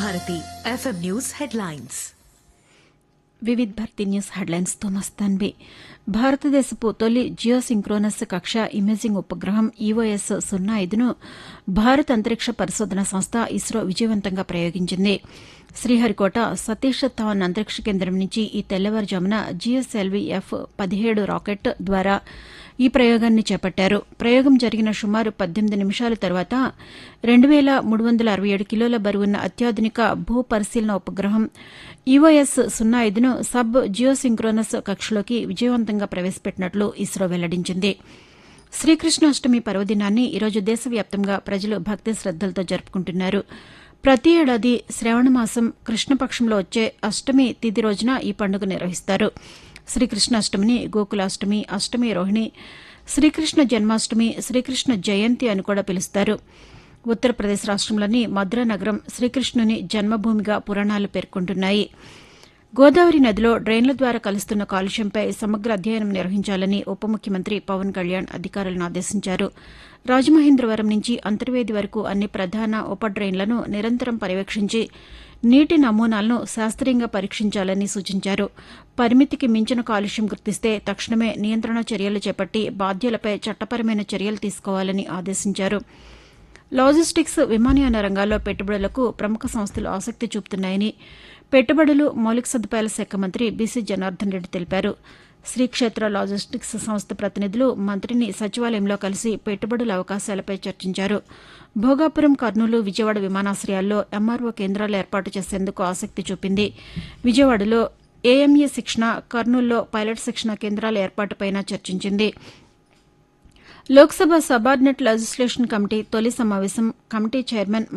Bharati FM news headlines Vividh Bharati news హెడ్లైన్స్తో మస్తాన్బి భారతదేశపు తొలి జియోసింక్రోనస్ కక్ష ఇమేజింగ్ ఉపగ్రహం ఈఓఎస్ సున్నా ఐదును భారత అంతరిక్ష పరిశోధన సంస్థ ఇస్రో విజయవంతంగా ప్రయోగించింది శ్రీహరికోట సతీష్ ధావన్ అంతరిక్ష కేంద్రం నుంచి ఈ తెల్లవారుజామున జిఎస్ఎల్వి ఎఫ్ పదిహేడు రాకెట్ ద్వారా ఈ ప్రయోగాన్ని చేపట్టారు ప్రయోగం జరిగిన సుమారు పద్దెనిమిది నిమిషాల తర్వాత రెండు వేల మూడు వందల అరవై ఏడు కిలోల బరువున్న అత్యాధునిక భూ పరిశీలన ఉపగ్రహం ఈఓఎస్ సున్నా ఐదును సబ్ జియోసింక్రోనస్ కక్షలోకి విజయవంతంగా ప్రవేశపెట్టినట్లు ఇస్రో వెల్లడించింది శ్రీకృష్ణాష్టమి పర్వదినాన్ని ఈరోజు దేశవ్యాప్తంగా ప్రజలు భక్తి శ్రద్దలతో జరుపుకుంటున్నారు ప్రతి ఏడాది శ్రావణమాసం కృష్ణపక్షంలో వచ్చే అష్టమి తిథి రోజున ఈ పండుగ నిర్వహిస్తారు శ్రీకృష్ణాష్టమిని గోకులాష్టమి అష్టమి రోహిణి శ్రీకృష్ణ జన్మాష్టమి శ్రీకృష్ణ జయంతి అని కూడా పిలుస్తారు ఉత్తరప్రదేశ్ రాష్టంలోని మధుర నగరం శ్రీకృష్ణుని జన్మభూమిగా పురాణాలు పేర్కొంటున్నాయి గోదావరి నదిలో డ్రైన్ల ద్వారా కలుస్తున్న కాలుష్యంపై సమగ్ర అధ్యయనం నిర్వహించాలని ఉప ముఖ్యమంత్రి పవన్ కళ్యాణ్ అధికారులను ఆదేశించారు రాజమహేంద్రవరం నుంచి అంతర్వేది వరకు అన్ని ప్రధాన ఉప డ్రైన్లను నిరంతరం పర్యవేక్షించి నీటి నమూనాలను శాస్త్రీయంగా పరీక్షించాలని సూచించారు పరిమితికి మించిన కాలుష్యం గుర్తిస్తే తక్షణమే నియంత్రణ చర్యలు చేపట్టి బాధ్యులపై చట్టపరమైన చర్యలు తీసుకోవాలని ఆదేశించారు లాజిస్టిక్స్ విమానయాన రంగాల్లో పెట్టుబడులకు ప్రముఖ సంస్థలు ఆసక్తి చూపుతున్నాయని పెట్టుబడులు మౌలిక సదుపాయాల శాఖ మంత్రి బీసీ జనార్దన్ రెడ్డి తెలిపారు శ్రీక్షేత్ర లాజిస్టిక్స్ సంస్థ ప్రతినిధులు మంత్రిని సచివాలయంలో కలిసి పెట్టుబడుల అవకాశాలపై చర్చించారు భోగాపురం కర్నూలు విజయవాడ విమానాశ్రయాల్లో ఎంఆర్ఓ కేంద్రాలు ఏర్పాటు చేసేందుకు ఆసక్తి చూపింది విజయవాడలో ఏఎంఏ శిక్షణ కర్నూలులో పైలట్ శిక్షణ కేంద్రాల ఏర్పాటుపై చర్చించింది లోక్సభ సబార్డినేట్ లెజిస్లేషన్ కమిటీ తొలి సమావేశం కమిటీ చైర్మన్